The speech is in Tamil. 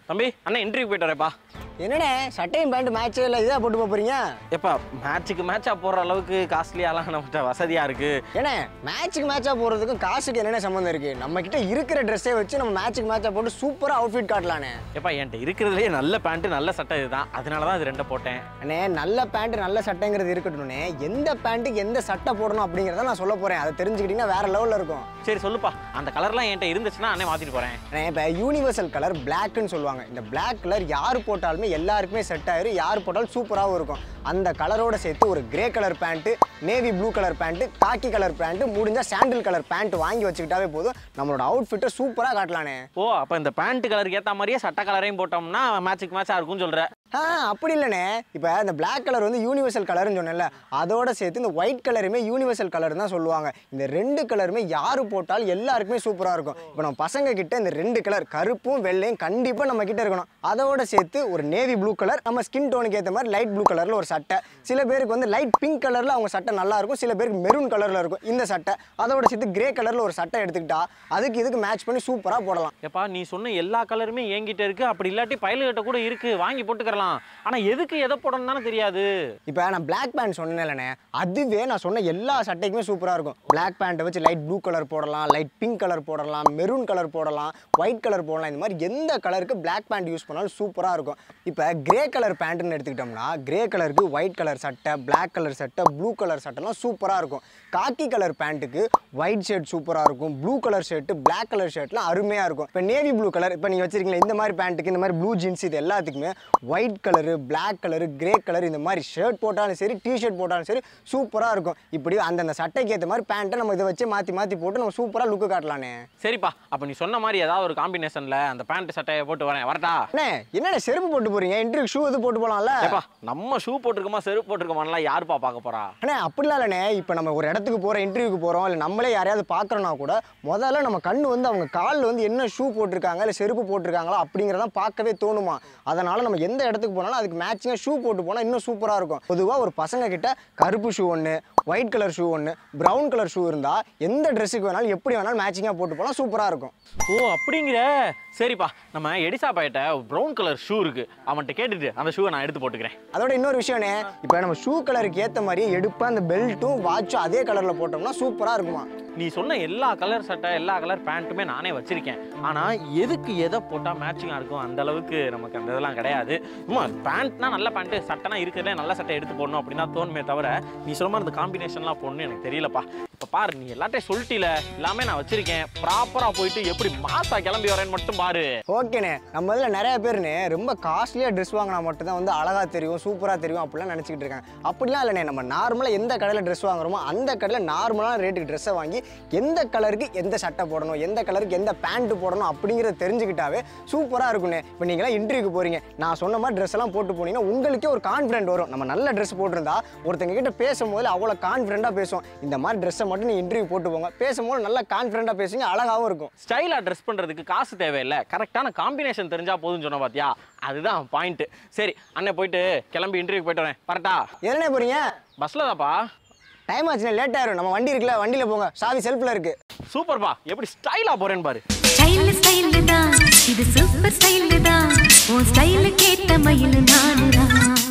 தம்பி அண்ணன் இன்டர்வியூ போயிட்டு வரேப்பா என்னண்ணே சட்டையும் பேண்ட் மேட்ச் இல்லை இதாக போட்டு போப் போறீங்க எப்பா மேட்ச்சுக்கு மேட்சா போடுற அளவுக்கு காஸ்ட்லியாலாம் நம்மகிட்ட வசதியா இருக்கு ஏண்ணே மேட்ச்சுக்கு மேட்சாக போகிறதுக்கும் காசுக்கு என்னென்ன சம்மந்தம் இருக்கு நம்ம கிட்ட இருக்கிற ட்ரெஸ்ஸை வச்சு நம்ம மேட்ச்சுக்கு மேட்சாக போட்டு சூப்பராக அவுட்ஃபிட் காட்டலாண்ணே எப்பா என்கிட்ட இருக்கிறதுலே நல்ல பேண்ட் நல்ல சட்டை இதுதான் அதனால தான் இது ரெண்டை போட்டேன் அண்ணே நல்ல பேண்ட் நல்ல சட்டைங்கிறது இருக்கட்டும்ண்ணே எந்த பேண்ட்டுக்கு எந்த சட்டை போடணும் அப்படிங்கிறத நான் சொல்ல போகிறேன் அதை தெரிஞ்சுக்கிட்டீங்கன்னா வேற லெவலில் இருக்கும் சரி சொல்லுப்பா அந்த கலர்லாம் என்கிட்ட இருந்துச்சுன்னா அண்ணே மாத்திட்டு போறேன் அண்ணே இப்போ யூனிவர்சல் கலர் பிளாக்னு சொல்லுவாங்க இந்த பிளாக் கலர் யார் போட்டாலுமே எல்லாருக்குமே செட் ஆயிரும் யார் போட்டாலும் சூப்பராகவும் இருக்கும் அந்த கலரோட சேர்த்து ஒரு grey colour pant navy blue colour pant khaki colour pant முடிஞ்சா சாண்டில் கலர் பேண்ட் வாங்கி வச்சுக்கிட்டாவே போதும் நம்மளோட அவுட்ஃபிட்டை சூப்பராக காட்டலானே ஓ அப்போ இந்த பேண்ட் கலருக்கு ஏற்ற மாதிரியே சட்டை கலரையும் போட்டோம்னா மேட்ச்சுக்கு மேட்சா இருக்கும்னு சொல்ற ஆ அப்படி இல்லைண்ணே இப்போ இந்த Black கலர் வந்து யூனிவர்சல் கலர்னு சொன்னேன்ல அதோட சேர்த்து இந்த ஒயிட் கலருமே யூனிவர்சல் கலர் தான் சொல்லுவாங்க இந்த ரெண்டு கலருமே யார் போட்டாலும் எல்லாருக்குமே சூப்பராக இருக்கும் இப்போ நம்ம பசங்க கிட்ட இந்த ரெண்டு கலர் கருப்பும் வெள்ளையும் கண்டிப்பாக நம்ம கிட்ட இருக்கணும் அதோட சேர்த்து ஒரு நேவி ப்ளூ கலர் நம்ம ஸ்கின் டோனுக்கு ஏற்ற மாதிரி லைட் ப்ளூ கலரில் ஒரு சட்டை சில பேருக்கு வந்து லைட் பிங்க் கலரில் அவங்க சட்டை நல்லா இருக்கும் சில பேருக்கு மெரூன் கலரில் இருக்கும் இந்த சட்டை அதோட சேர்த்து கிரே கலரில் ஒரு சட்டை எடுத்துக்கிட்டா அதுக்கு இதுக்கு மேட்ச் பண்ணி சூப்பராக போடலாம் எப்பா நீ சொன்ன எல்லா கலருமே என்கிட்ட இருக்கு அப்படி இல்லாட்டி பயலுகிட்ட கூட இருக்கு வாங்கி போட்டுக்கிறலாம் ஆனா எதுக்கு எதை போடணும் தானே தெரியாது இப்போ நான் Black பேண்ட் சொன்னேன்லண்ணே அதுவே நான் சொன்ன எல்லா சட்டைக்குமே சூப்பராக இருக்கும் Black பேண்ட்டை வச்சு லைட் ப்ளூ கலர் போடலாம் லைட் பிங்க் கலர் போடலாம் மெரூன் கலர் போடலாம் ஒயிட் கலர் போடலாம் இந்த மாதிரி எந்த கலருக்கு Black பேண்ட் யூஸ் பண்ணாலும் சூப்பராக இருக்கும் இப்போ கிரே கலர் பேண்ட்டுன்னு எடுத்துக்கிட்டோம்னா கிரே கலருக்கு ஒயிட் கலர் சட்டை Black கலர் சட்டை ப்ளூ கலர் சட்டைலாம் சூப்பராக இருக்கும் காக்கி கலர் பேண்ட்டுக்கு ஒயிட் ஷர்ட் சூப்பராக இருக்கும் blue colour shirt Black colour ஷர்ட்லாம் அருமையாக இருக்கும் இப்போ நேவி ப்ளூ கலர் இப்போ நீங்கள் வச்சிருக்கீங்களா இந்த மாதிரி பேண்ட்டுக்கு இந்த மாதிரி ப்ளூ ஜீன்ஸ் இது எல்லாத்துக்குமே white colour Black colour grey colour இந்த மாதிரி ஷர்ட் போட்டாலும் சரி டிஷர்ட் போட்டாலும் சரி சூப்பராக இருக்கும் இப்படி அந்தந்த சட்டைக்கு ஏற்ற மாதிரி பேண்ட்டை நம்ம இதை வச்சு மாற்றி மாற்றி போட்டு நம்ம சூப்பராக லுக்கு காட்டலானே சரிப்பா அப்ப நீ சொன்ன மாதிரி ஏதாவது ஒரு காம்பினேஷன்ல அந்த பேண்ட் சட்டையை போட்டு வரேன் வரட்டா அண்ணே என்னண்ணே செருப்பு போட்டு போறீங்க இன்டர்வியூ ஷூ இது போட்டு போகலாம்ல ஏப்பா நம்ம ஷூ போட்டிருக்கோமா செருப்பு போட்டிருக்கோமான்லாம் யாருப்பா பார்க்க போறா அண்ணே அப்படிலாம் இல்லைண்ணே இப்போ நம்ம ஒரு இடத்துக்கு போகிறோம் இன்டர்வியூக்கு போகிறோம் இல்லை நம்மளே யாரையாவது பார்க்குறோன்னா கூட முதல்ல நம்ம கண்ணு வந்து அவங்க காலில் வந்து என்ன ஷூ போட்டிருக்காங்க இல்லை செருப்பு போட்டிருக்காங்களா அப்படிங்கிறதான் பார்க்கவே தோணுமா அதனால் நம்ம எந்த இடத்துக்கு போனாலும் அதுக்கு மேட்சிங்காக ஷூ போட்டு போனால் இன்னும் சூப்பராக இருக்கும் பொதுவாக ஒரு பசங்க கிட்ட கருப்பு ஷூ ஒன்று ஒயிட் கலர் ஷூ ஒன்று ப்ரௌன் கலர் ஷூ இருந்தால் எந்த ட்ரெஸ்ஸுக்கு வேணாலும் எப்படி வேணாலும் மேட்சிங்காக போட்டு போனால் சூப்பராக இருக்கும் ஓ அப்படிங்கிற சரிப்பா நம்ம எடிசா பையிட்ட ப்ரௌன் கலர் ஷூ இருக்கு அவன்கிட்ட கேட்டுட்டு அந்த ஷூவை நான் எடுத்து போட்டுக்கிறேன் அதோட இன்னொரு விஷயம்ண்ணே இப்போ நம்ம ஷூ கலருக்கு ஏற்ற மாதிரியே எடுப்பேன் அந்த பெல்ட்டும் வாட்சும் அதே கலரில் போட்டோம்னா சூப்பராக இருக்குமா நீ சொன்ன எல்லா கலர் சட்டை எல்லா கலர் பேண்ட்டுமே நானே வச்சிருக்கேன் ஆனா எதுக்கு எதை போட்டா மேட்சிங்கா இருக்கும் அந்த அளவுக்கு நமக்கு அந்த இதெல்லாம் கிடையாது சும்மா பேண்ட்னா நல்ல பேண்ட் சட்டைனா இருக்கிறதே நல்ல சட்டை எடுத்து போடணும் அப்படின்னா தோணுமே தவிர நீ சொன்ன மாதிரி இந்த காம்பினேஷன்லாம் போடணும் எனக்கு தெரியலப்பா இப்போ பாரு நீ எல்லாத்தையும் சொல்லிட்டில எல்லாமே நான் வச்சிருக்கேன் ப்ராப்பரா போயிட்டு எப்படி மாசா கிளம்பி வரேன்னு மட்டும் பாரு ஓகேண்ணே நம்ம இதில் நிறைய பேருண்ணே ரொம்ப காஸ்ட்லியாக ட்ரெஸ் வாங்கினா மட்டும்தான் வந்து அழகாக தெரியும் சூப்பராக தெரியும் அப்படிலாம் நினச்சிக்கிட்டு இருக்காங்க அப்படிலாம் இல்லைண்ணே நம்ம நார்மலாக எந்த கடையில் ட்ரெஸ் வாங்குறோமோ அந்த கடையில் நார்மலான ரேட்டுக்கு ட்ரெஸ்ஸை வாங்கி எந்த கலருக்கு எந்த சட்டை போடணும் எந்த கலருக்கு எந்த பேண்ட் போடணும் அப்படிங்கிறத தெரிஞ்சுக்கிட்டாவே சூப்பராக இருக்குண்ணே இப்போ நீங்களாம் இன்டர்வியூக்கு போகிறீங்க நான் சொன்ன மாதிரி ட்ரெஸ் எல்லாம் போட்டு போனீங்கன்னா உங்களுக்கே ஒரு கான்ஃபிடென்ட் வரும் நம்ம நல்ல ட்ரெஸ் போட்டிருந்தா ஒருத்தங்க கிட்ட பேசும்போது அவ்வளோ கான்ஃபிடென்ட்டாக பேசும் இந்த மாதிரி ட்ரெஸ்ஸை மட்டும் நீ இன்டர்வியூ போட்டு போங்க பேசும்போது நல்லா கான்ஃபிடென்ட்டாக பேசுங்க அழகாகவும் இருக்கும் ஸ்டைலாக ட்ரெஸ் பண்ணுறதுக்கு காசு தேவையில்லை கரெக்டான காம்பினேஷன் தெரிஞ்சா போதும்னு சொன்ன பாத்தியா அதுதான் பாயிண்ட் சரி அண்ணன் போயிட்டு கிளம்பி இன்டர்வியூ போயிட்டு வரேன் கரெக்டா எதுனே போகிறீங்க பஸ்ல தான்ப்பா டைம் ஆச்சுன்னா லேட் ஆயிரும் நம்ம வண்டி இருக்குல்ல வண்டியில போங்க சாவி செல்ஃப்ல இருக்கு சூப்பர்ப்பா எப்படி ஸ்டைலா போறேன்னு பாரு ஸ்டைல் ஸ்டைல் தான் இது சூப்பர் ஸ்டைல் தான் உன் ஸ்டைலுக்கு ஏத்த மயில் நானுதான்